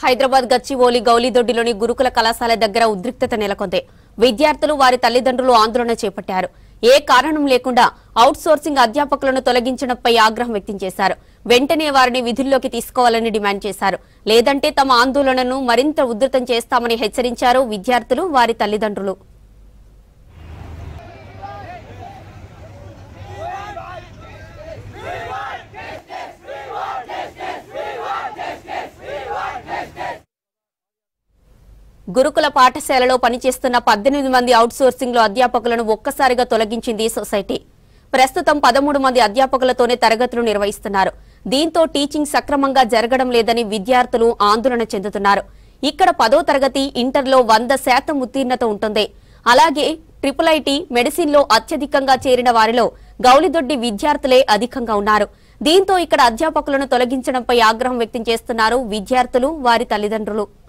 హైదరాబాద్ గచ్చిబౌలి గౌలిదొడ్డిలోని గురుకుల కళాశాల దగ్గర ఉద్రిక్తత నెలకొంది విద్యార్థులు వారి తల్లిదండ్రులు ఆందోళన చేపట్టారు ఏ కారణం లేకుండా అవుట్ సోర్సింగ్ అధ్యాపకులను తొలగించడంపై ఆగ్రహం వ్యక్తం చేశారు వెంటనే వారిని విధుల్లోకి తీసుకోవాలని డిమాండ్ చేశారు లేదంటే తమ ఆందోళనను మరింత ఉధృతం చేస్తామని హెచ్చరించారు విద్యార్థులు వారి తల్లిదండ్రులు గురుకుల పాఠశాలలో పనిచేస్తున్న పద్దెనిమిది మంది అవుట్సోర్సింగ్ లో అధ్యాపకులను ఒక్కసారిగా తొలగించింది ఈ సొసైటీ ప్రస్తుతం పదమూడు మంది అధ్యాపకులతోనే తరగతులు నిర్వహిస్తున్నారు దీంతో టీచింగ్ సక్రమంగా జరగడం లేదని విద్యార్థులు ఆందోళన చెందుతున్నారు ఇక్కడ పదో తరగతి ఇంటర్లో వంద శాతం ఉత్తీర్ణత ఉంటుంది అలాగే ట్రిపుల్ ఐటీ మెడిసిన్ లో అత్యధికంగా చేరిన వారిలో గౌలిదొడ్డి విద్యార్థులే అధికంగా ఉన్నారు దీంతో ఇక్కడ అధ్యాపకులను తొలగించడంపై ఆగ్రహం వ్యక్తం చేస్తున్నారు విద్యార్థులు వారి తల్లిదండ్రులు